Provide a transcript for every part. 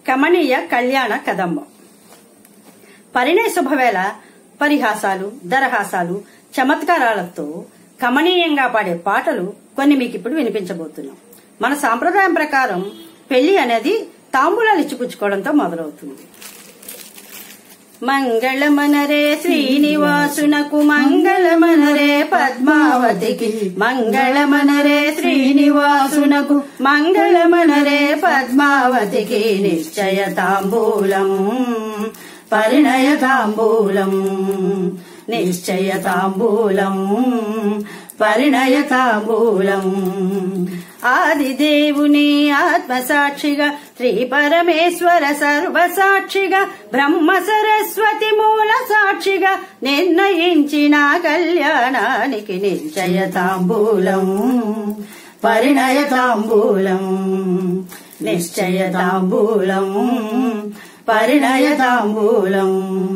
కమనీయ కళ్యాణ కదంబం పరిణయ శుభవేళ పరిహాసాలు దరహాసాలు చమత్కారాలతో కమనీయంగా పాడే పాటలు కొన్ని మీకు ఇప్పుడు వినిపించబోతున్నాం మన సాంప్రదాయం ప్రకారం పెళ్లి అనేది తాంబూలాలు ఇచ్చిపుచ్చుకోవడంతో మొదలవుతుంది మంగళమనరే శ్రీనివాసునకు మంగళమనరే పద్మావతికి మంగళమనరే శ్రీనివాసునకు మంగళమనరే పద్మావతికి నిశ్చయ తాంబూలం పరిణయ తాంబూలం నిశ్చయ తాంబూలం పరిణయ తాంబూలం ఆదిదేవుని ఆత్మసాక్షిగా శ్రీ పరమేశ్వర సర్వసాక్షిగా బ్రహ్మ సరస్వతి మూల సాక్షిగా నిర్ణయించిన కళ్యాణానికి నిశ్చయ తాంబూలం పరిణయ తాంబూలం నిశ్చయ తాంబూలం పరిణయ తాంబూలం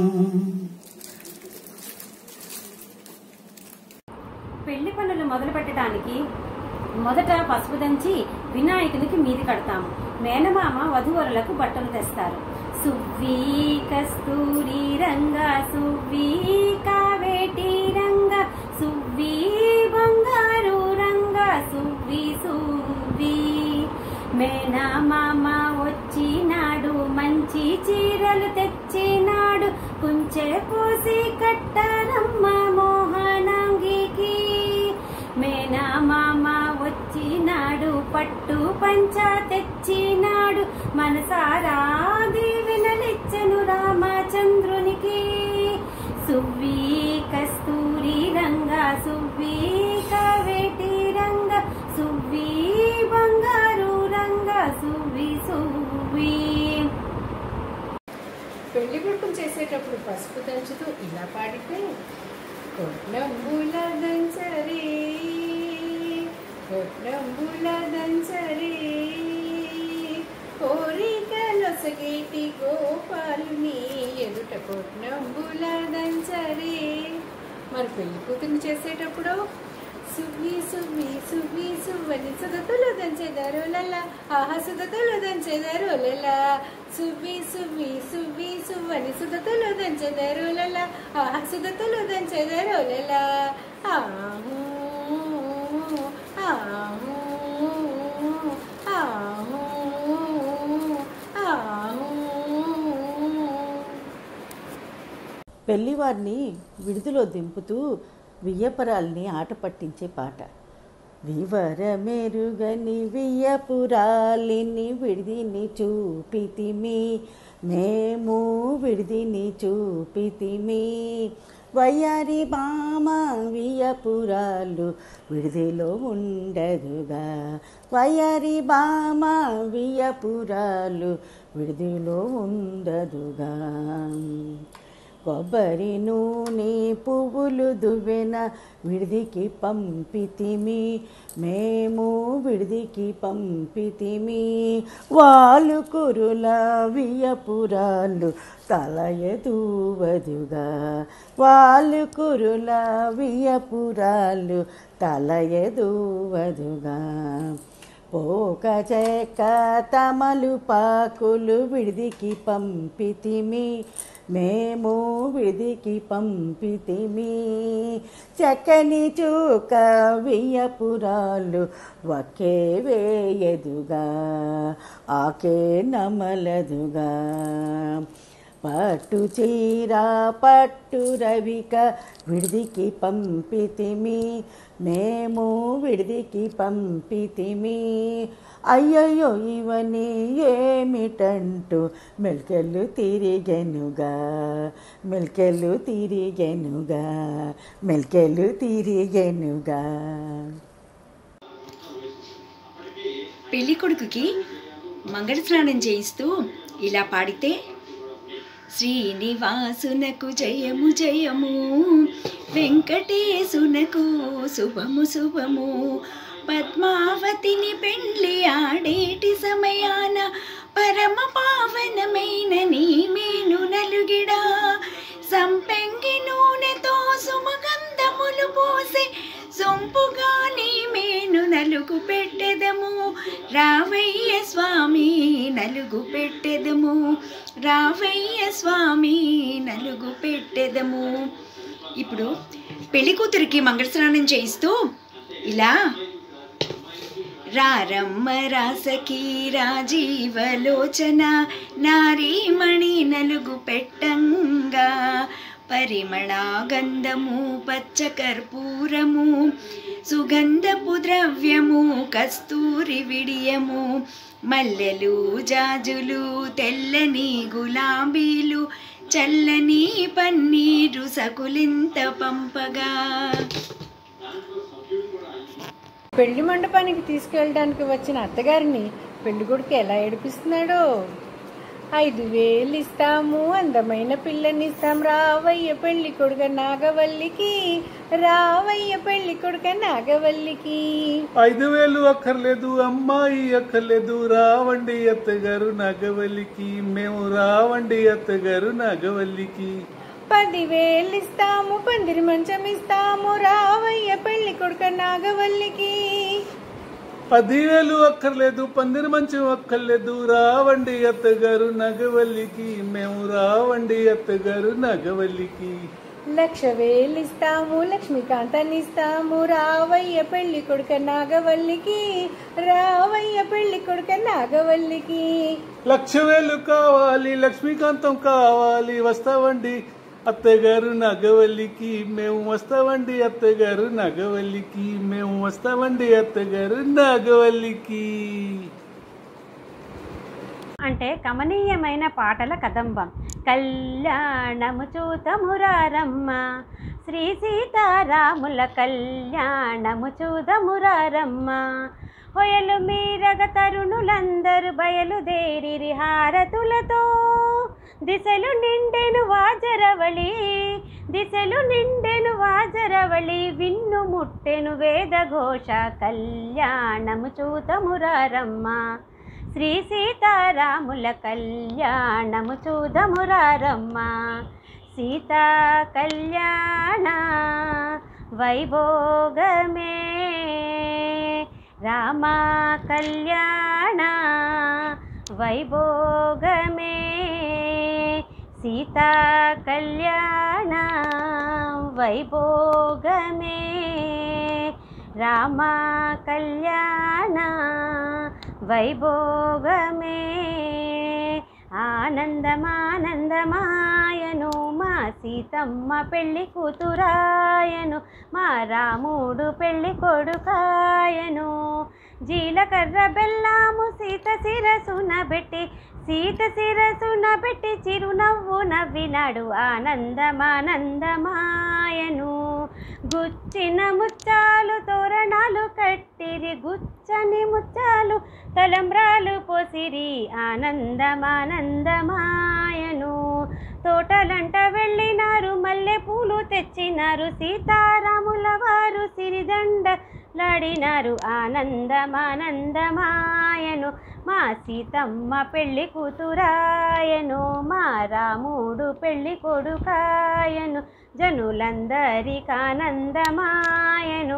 పెళ్లి పనులు మొదలు పెట్టడానికి మొదట పసుపు దంచి వినాయకునికి మీది కడతాము మేనమామ వధువరులకు బట్టలు తెస్తారు సువ్వీ కస్తూరి రంగ సువ్వీ కావేటి రంగ సువ్వీ బంగారు రంగ సువ్వి సువ్వి మేనమామ వచ్చినాడు మంచి చీరలు తెచ్చినాడు కుంచె పోసి కట్టరమ్మ మోహనంగికి మేనమామ వచ్చినాడు పట్టు పంచ తెచ్చినాడు మనసారా దీవెనలిచ్చెను రామచంద్రునికి సువ్వి కస్తూరి రంగ సువ్వి కవేటి రంగ సువ్వి బంగారు రంగ సువ్వి సువ్వి పెళ్లి బొట్టును చేసేటప్పుడు పసుపు దంచుతూ ఇలా పాడితే కొట్నంబుల దంచరి కొట్నంబుల దంచరి కోరికలొసగేటి గోపాలుని ఎదుట కొట్నంబుల దంచరి మరి పెళ్లి కూతురు చేసేటప్పుడు సువ్వి సువ్వి సువ్వి సువ్వని సుగతులు దంచెదారు లల్ల ఆహా సుగతులు దంచెదారు లల్ల సువ్వి సువ్వి సువ్వి సువ్వని సుగతులు దంచెదారు లల్ల ఆహా సుగతులు దంచెదారు లల్ల ఆహూ ఆహూ ఆహూ ఆహూ పెళ్లివారిని విడుదలో దింపుతూ వియ్యపురాల్ని ఆట పట్టించే పాట వివరమెరుగని వియ్యపురాలిని విడిదిని చూపితిమి మేము విడిదిని చూపితిమి వయ్యారి బామ వియ్యపురాలు విడిదిలో ఉండదుగా వయ్యారి బామ వియ్యపురాలు విడిదిలో ఉండదుగా కొబ్బరి నూనె పువ్వులు దువ్వెన విడిదికి పంపితిమి మేము విడిదికి పంపితిమి వాళ్ళు కురుల వియపురాలు తల ఎదువదుగా వాళ్ళు కురుల వియపురాలు తల ఎదువదుగా పోక చెక్క తమలు పాకులు విడిదికి పంపితిమి మేము విడిదికి పంపితిమి చక్కని చూక వియ్యపురాలు ఒకే వేయదుగా ఆకే నమలదుగా పట్టు చీర పట్టు రవిక విడిదికి పంపితిమి మేము విడిదికి పంపితిమి అయ్యయ్యో ఇవని ఏమిటంటూ మెల్కెళ్ళు తిరిగెనుగా మెల్కెళ్ళు తిరిగెనుగా మెల్కెళ్ళు తిరిగెనుగా పెళ్లి కొడుకుకి మంగళ స్నానం చేయిస్తూ ఇలా పాడితే శ్రీనివాసునకు జయము జయము వెంకటేశునకు శుభము శుభము పద్మావతిని పెండ్లి ఆడేటి సమయాన పరమ పావనమైన నీ మేను నలుగిడా సంపెంగి నూనెతో సుమగంధములు పోసే సొంపుగా నీ మేను నలు నలుగు పెట్టెదము రావయ్య స్వామి నలుగు పెట్టెదము రావయ్య స్వామి నలుగు పెట్టెదము ఇప్పుడు పెళ్లి కూతురికి మంగళస్నానం చేయిస్తూ ఇలా రారమ్మ రాసకి రాజీవలోచన నారీమణి నలుగు పెట్టంగా పరిమళ గంధము పచ్చ కర్పూరము సుగంధపు ద్రవ్యము కస్తూరి విడియము మల్లెలు జాజులు తెల్లని గులాబీలు చల్లని పన్నీరు సకులింత పంపగా పెళ్లి మండపానికి తీసుకెళ్ళడానికి వచ్చిన అత్తగారిని పెళ్లి కొడుకు ఎలా ఏడిపిస్తున్నాడో ఐదు వేలు ఇస్తాము అందమైన పిల్లని ఇస్తాం రావయ్య పెళ్లి కొడుక నాగవల్లికి రావయ్య పెళ్లి కొడుక నాగవల్లికి ఐదు వేలు అక్కర్లేదు అమ్మాయి అక్కర్లేదు రావండి అత్తగారు నగవల్లికి మేము రావండి అత్తగారు నగవల్లికి పదివేలు ఇస్తాము పందిరి మంచం ఇస్తాము రావయ్య పెళ్లి కొడుక నాగవల్లికి పదివేలు అక్కర్లేదు పందిరి మంచం అక్కర్లేదు రావండి అత్తగారు నగవల్లికి మేము రావండి అత్తగారు నగవల్లికి లక్ష వేలు ఇస్తాము లక్ష్మీకాంతాన్ని ఇస్తాము రావయ్య పెళ్లి కొడుక నాగవల్లికి రావయ్య పెళ్లి కొడుక నాగవల్లికి లక్ష వేలు కావాలి లక్ష్మీకాంతం కావాలి వస్తావండి అత్తగారు నగవల్లికి మేము వస్తామండి అత్తగారు నగవల్లికి మేము వస్తామండి అత్తగారు నగవల్లికి అంటే కమనీయమైన పాటల కదంబం కళ్యాణము చూతమురారమ్మ శ్రీ సీతారాముల కళ్యాణము చూదమురారమ్మ హొయలు మీరగ తరుణులందరూ బయలుదేరి హారతులతో దిశలు నిండెను వాజరవళి దిశలు నిండెను వాజరవళి విన్ను ముట్టెను వేదఘోష కళ్యాణము చూతమురారమ్మ శ్రీ సీతారాముల కళ్యాణము చూదమురారమ్మ సీతా కళ్యాణ వైభోగమే రామ కళ్యాణ వైభోగమే సీతా కళ్యాణ వైభోగమే రామ కళ్యాణ వైభోగమే ఆనందమానందమాయను మా సీతమ్మ పెళ్లి కూతురాయను మా రాముడు పెళ్లి కొడుకాయను జీలకర్ర బెల్లము సీత శిరసున పెట్టి సీత శిరసున పెట్టి చిరునవ్వు నవ్వినాడు ఆనందమానందమాయను గుచ్చిన ముచ్చాలు తోరణాలు కట్టిరి గుచ్చని ముచ్చాలు తలంబ్రాలు పోసిరి ఆనందమానందమాయను తోటలంట వెళ్ళినారు మల్లె పూలు తెచ్చినారు సీతారాముల వారు సిరిదండ లాడినారు ఆనందమానందమాయను మా సీతమ్మ పెళ్లి కూతురాయను మా రాముడు పెళ్లి కొడుకాయను జనులందరికానందమాయను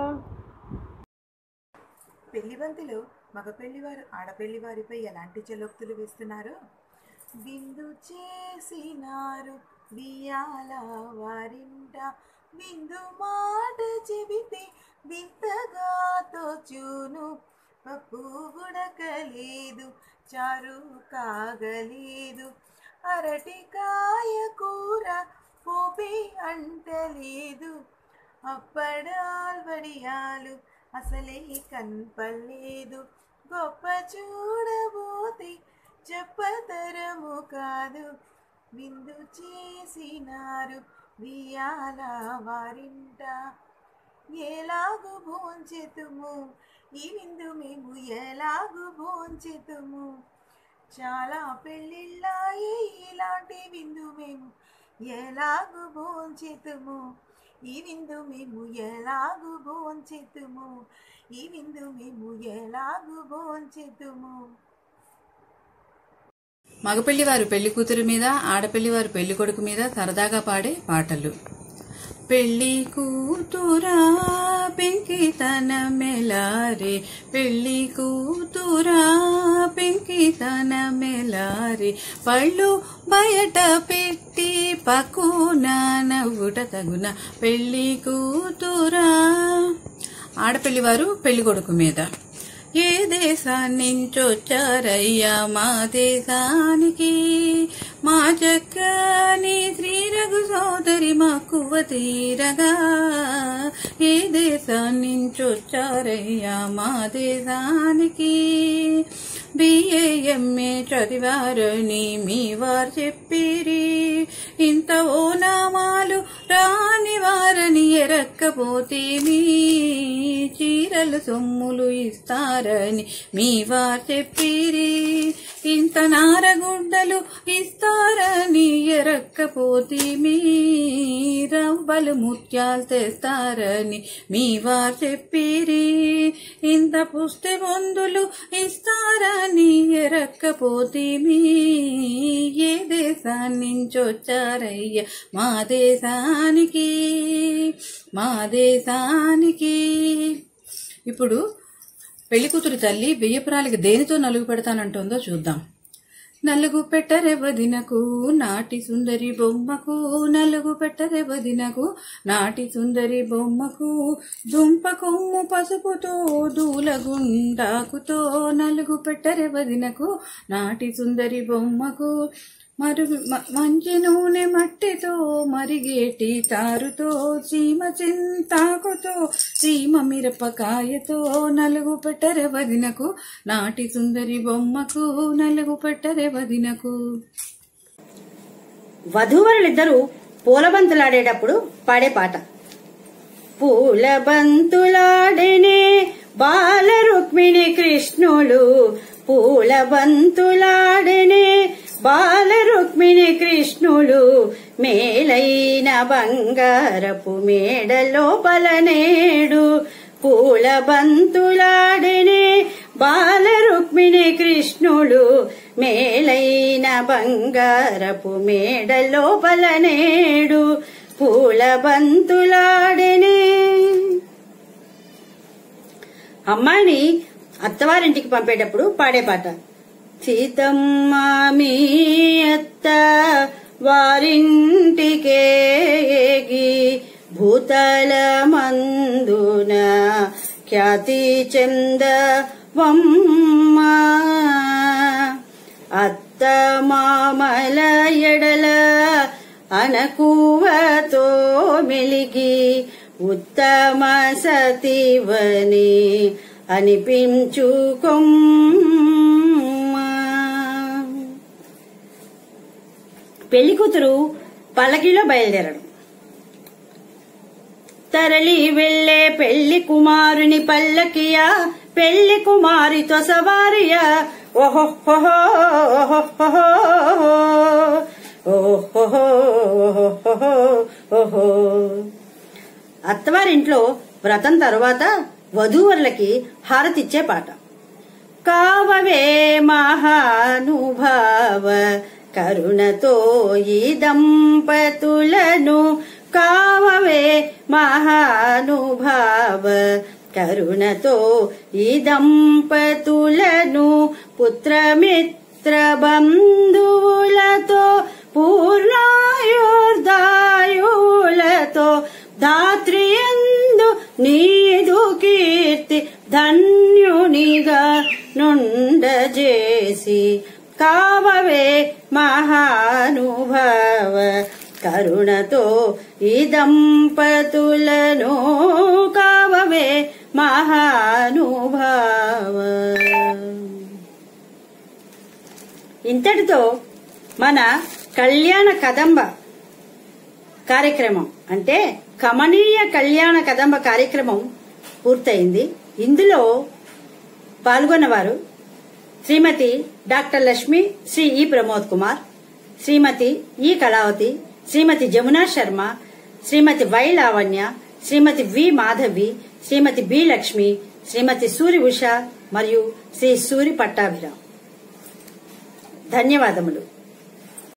పెళ్లి బంతిలో మగ పెళ్లివారు ఆడపెళ్లి వారిపై ఎలాంటి చలోక్తులు వేస్తున్నారు బిందు చేసినారు బియ్యాల వారింట బిందు మాట చెబితే వింతగా తోచును పప్పు గుడకలేదు చారు కాగలేదు అరటికాయ కూర పోపి అంటలేదు అప్పడాల్వడియాలు అసలే కన్పలేదు గొప్ప చూడబోతే చెప్పతరము కాదు విందు చేసినారు వియాల వారింట ఎలాగు భోంచెతుము ఈ విందు మేము ఎలాగు భోంచెతుము చాలా పెళ్ళిళ్ళాయి ఇలాంటి విందు మేము ఎలాగు భోంచెతుము ఈ విందు మేము ఎలాగు భోంచెతుము ఈ విందు మేము ఎలాగు భోంచెతుము మగపెళ్లివారు పెళ్లి కూతురు మీద ఆడపెళ్లివారు పెళ్లి కొడుకు మీద సరదాగా పాడే పాటలు పెళ్లి కూతురా పెంకితన మెలారే పెళ్లి కూతురా పెంకితన మెలారే పళ్ళు బయట పెట్టి పక్కున నవ్వుట తగున పెళ్లి కూతురా ఆడపిల్లి వారు పెళ్లి కొడుకు మీద ఏ దేశాన్నించొచ్చారయ్యా మా దేశానికి మా చక్కని శ్రీరఘు సోదరి మా కువ్వ తీరగా ఏ దేశాన్నించొచ్చారయ్యా మా దేశానికి బిఏఎంఏ చదివారని మీ వారు చెప్పిరి ఇంత ఓనామాలు రాని వారని ఎరక్కపోతే మీ చీరలు సొమ్ములు ఇస్తారని మీ వారు చెప్పిరి ఇంత నారగుడ్డలు ఇస్తారని ఎరక్కపోతే మీ రవ్వలు ముత్యాలు తెస్తారని మీ వారు చెప్పిరి ఇంత పుష్టి మందులు ఇస్తారని ఎరక్కపోతే మీ ఏ దేశాన్నించొచ్చారయ్య మా దేశానికి మా దేశానికి ఇప్పుడు పెళ్లి కూతురు తల్లి బియ్యపురాలకి దేనితో నలుగు పెడతానంటుందో చూద్దాం నలుగు పెట్టరే వదినకు నాటి సుందరి బొమ్మకు నలుగు పెట్టరే వదినకు నాటి సుందరి బొమ్మకు దుంప కొమ్ము పసుపుతో దూలగుండాకుతో నలుగు పెట్టరే వదినకు నాటి సుందరి బొమ్మకు మరుగు మ- మంచి నూనె మట్టితో మరిగేటి తారుతో చీమ చింతాకుతో చీమ మిరపకాయతో నలుగు పెట్టరే వదినకు నాటి సుందరి బొమ్మకు నలుగు పెట్టరే వదినకు వధూవరులిద్దరూ పూలబంతులాడేటప్పుడు పాడే పాట పూలబంతులాడనే బాల రుక్మిణి కృష్ణులు పూలబంతులాడనే బాల రుక్మిణి కృష్ణులు మేలైన బంగారపు మేడ లోపల నేడు పూలబంతులాడనే బాల రుక్మిణి కృష్ణుడు మేలైన బంగారపు మేడ లోపల నేడు పూలబంతులాడనే అమ్మాయిని అత్తవారింటికి పంపేటప్పుడు పాడే పాట సీతమ్మ మీ అత్త వారింటికేగి భూతల మందున ఖ్యాతి చందవమ్మ అత్త మామల ఎడల అనకువతో మెలిగి ఉత్తమ సతివని అనిపించుకొమ్మా పెళ్లి కూతురు పల్లకిలో బయలుదేరడం తరలి వెళ్లే పెళ్లి కుమారుని పల్లకియా పెళ్లి కుమారితో సవారియా ఓహో ఓహో అత్తవారింట్లో వ్రతం తరువాత వధూవరులకి హారతిచ్చే పాట కావవే మహానుభావ కరుణతో ఈ దంపతులను కావవే మహానుభావ కరుణతో ఈ దంపతులను పుత్రమిత్ర బంధువులతో పూర్ణాయుర్దాయులతో ధాత్రియందు నీదు కీర్తి ధన్యునిగా నుండజేసి కావవే మహానుభావ కరుణతో ఈ దంపతులను కావవే మహానుభావ ఇంతటితో మన కళ్యాణ కదంబ కార్యక్రమం అంటే కమనీయ కళ్యాణ కదంబ కార్యక్రమం పూర్తయింది ఇందులో పాల్గొన్నవారు Shrimati doctor Lakshmi Shri E Pramod Kumar Shrimati E Kalavati Shrimati Jamuna Sharma Shrimati Y Lavanya Shrimati V Madhavi Shrimati B Lakshmi Shrimati Suri Usha మరియు శ్రీ సూరి పట్టాభిరామ్ ధన్యవాదములు